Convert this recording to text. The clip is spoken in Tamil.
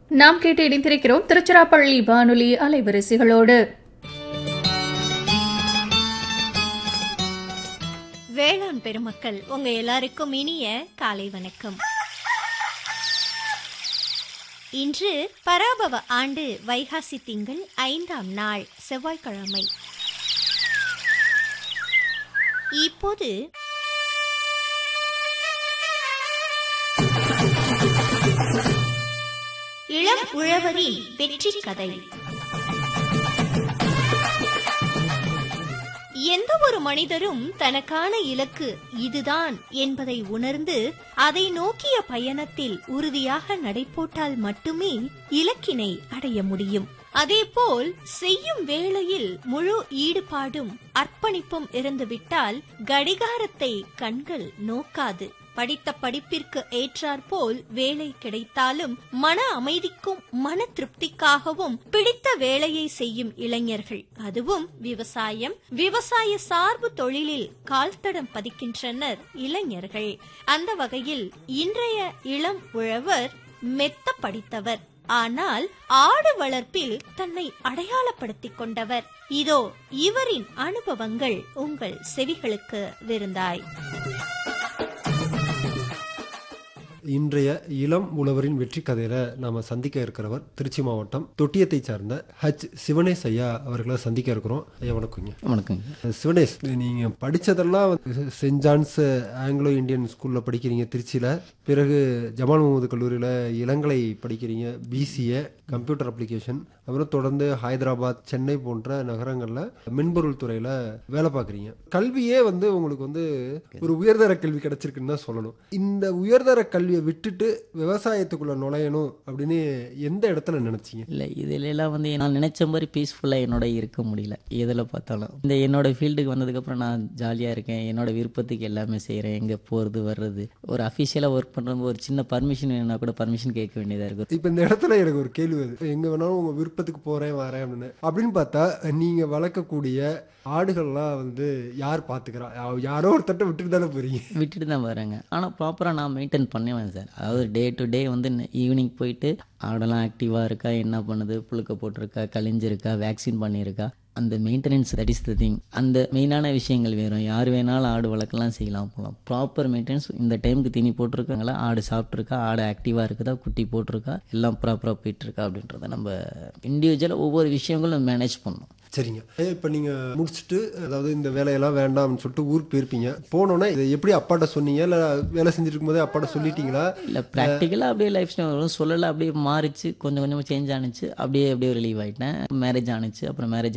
நாம் கேட்டு இணைந்திருக்கிறோம் திருச்சிராப்பள்ளி வானொலி அலைவரிசைகளோடு வேளாண் பெருமக்கள் உங்க எல்லாருக்கும் இனிய காலை வணக்கம் இன்று பராபவ ஆண்டு வைகாசி திங்கள் ஐந்தாம் நாள் செவ்வாய்க்கிழமை இப்போது இளம் உழவரின் வெற்றி கதை எந்த ஒரு மனிதரும் தனக்கான இலக்கு இதுதான் என்பதை உணர்ந்து அதை நோக்கிய பயணத்தில் உறுதியாக நடைபோட்டால் மட்டுமே இலக்கினை அடைய முடியும் அதேபோல் செய்யும் வேளையில் முழு ஈடுபாடும் அர்ப்பணிப்பும் இருந்துவிட்டால் கடிகாரத்தை கண்கள் நோக்காது படித்த படிப்பிற்கு ஏற்றாற்போல் வேலை கிடைத்தாலும் மன அமைதிக்கும் மன திருப்திக்காகவும் பிடித்த வேலையை செய்யும் இளைஞர்கள் அதுவும் விவசாயம் விவசாய சார்பு தொழிலில் கால்தடம் பதிக்கின்றனர் இளைஞர்கள் அந்த வகையில் இன்றைய இளம் உழவர் மெத்த படித்தவர் ஆனால் ஆடு வளர்ப்பில் தன்னை அடையாளப்படுத்திக் கொண்டவர் இதோ இவரின் அனுபவங்கள் உங்கள் செவிகளுக்கு விருந்தாய் இன்றைய இளம் உழவரின் வெற்றி கதையில நாம சந்திக்க இருக்கிறவர் திருச்சி மாவட்டம் தொட்டியத்தை சார்ந்த ஹச் சிவனேஷ் ஐயா அவர்களை சந்திக்க இருக்கிறோம் ஐயா வணக்கங்க வணக்கங்க சிவனேஷ் நீங்க படிச்சதெல்லாம் வந்து சென்ட் ஜான்ஸ் ஆங்கிலோ இந்தியன் ஸ்கூல்ல படிக்கிறீங்க திருச்சியில பிறகு ஜமால் முகமது கல்லூரியில இளங்கலை படிக்கிறீங்க பிசிஏ கம்ப்யூட்டர் அப்ளிகேஷன் அப்புறம் தொடர்ந்து ஹைதராபாத் சென்னை போன்ற நகரங்கள்ல மென்பொருள் துறையில வேலை பார்க்குறீங்க கல்வியே வந்து உங்களுக்கு வந்து ஒரு உயர்தர கல்வி கிடைச்சிருக்குன்னு தான் சொல்லணும் இந்த உயர்தர கல்வியை விட்டுட்டு விவசாயத்துக்குள்ள நுழையணும் அப்படின்னு எந்த இடத்துல நினைச்சீங்க இல்லை இதுல எல்லாம் வந்து நான் நினைச்ச மாதிரி பீஸ்ஃபுல்லாக என்னோட இருக்க முடியல எதில் பார்த்தாலும் இந்த என்னோட ஃபீல்டுக்கு வந்ததுக்கப்புறம் நான் ஜாலியாக இருக்கேன் என்னோட விருப்பத்துக்கு எல்லாமே செய்கிறேன் எங்கே போகிறது வர்றது ஒரு அஃபிஷியலாக ஒர்க் பண்ணுறது ஒரு சின்ன பர்மிஷன் வேணா கூட பர்மிஷன் கேட்க வேண்டியதாக இருக்கும் இப்போ இந்த இடத்துல எனக்கு ஒரு கேள்வி வருது எங்க வேணாலும் உங்க விருப்பத்துக்கு போறேன் வரேன் அப்படின்னு அப்படின்னு பார்த்தா நீங்க வளர்க்கக்கூடிய ஆடுகள்லாம் வந்து யார் பாத்துக்கிறா யா- யாரோ ஒருத்தட்ட விட்டுட்டு தானே போறீங்க விட்டுட்டு தான் வரேங்க ஆனால் ப்ராப்பராக நான் மெயின்டைன் பண்ணுவேன் சார் அதாவது டே டு டே வந்து ஈவினிங் போயிட்டு ஆடெல்லாம் ஆக்டிவாக இருக்கா என்ன பண்ணுது புழுக்க போட்டிருக்கா கழிஞ்சிருக்கா வேக்சின் பண்ணியிருக்கா அந்த maintenance that is the thing அந்த மெயினான விஷயங்கள் வேறும் யார் வேணாலும் ஆடு வளர்க்கலாம் செய்யலாம் போகலாம் ப்ராப்பர் மெயின்டெனன்ஸ் இந்த டைமுக்கு தீனி போட்டிருக்காங்களா ஆடு சாப்பிட்ருக்கா ஆடு ஆக்டிவாக இருக்குதா குட்டி போட்டிருக்கா எல்லாம் ப்ராப்பராக போயிட்டுருக்கா அப்படின்றத நம்ம இண்டிவிஜுவலாக ஒவ்வொரு விஷயங்களும் மேனேஜ் பண்ணணும் சரிங்க இப்போ நீங்க முடிச்சுட்டு அதாவது இந்த வேலையெல்லாம் வேண்டாம்னு சொல்லிட்டு ஊருக்கு போயிருப்பீங்க போனோன்னே இதை எப்படி அப்பாட்ட சொன்னீங்க இல்லை வேலை செஞ்சுட்டு இருக்கும்போதே அப்பாட்ட சொல்லிட்டீங்களா இல்லை ப்ராக்டிக்கலாக அப்படியே லைஃப் ஸ்டைல் சொல்லலை அப்படியே மாறிச்சு கொஞ்சம் கொஞ்சமாக சேஞ்ச் ஆனிச்சு அப்படியே அப்படியே ரிலீவ் ஆகிட்டேன் மேரேஜ் ஆனிச்சு அப்புறம் மேரேஜ்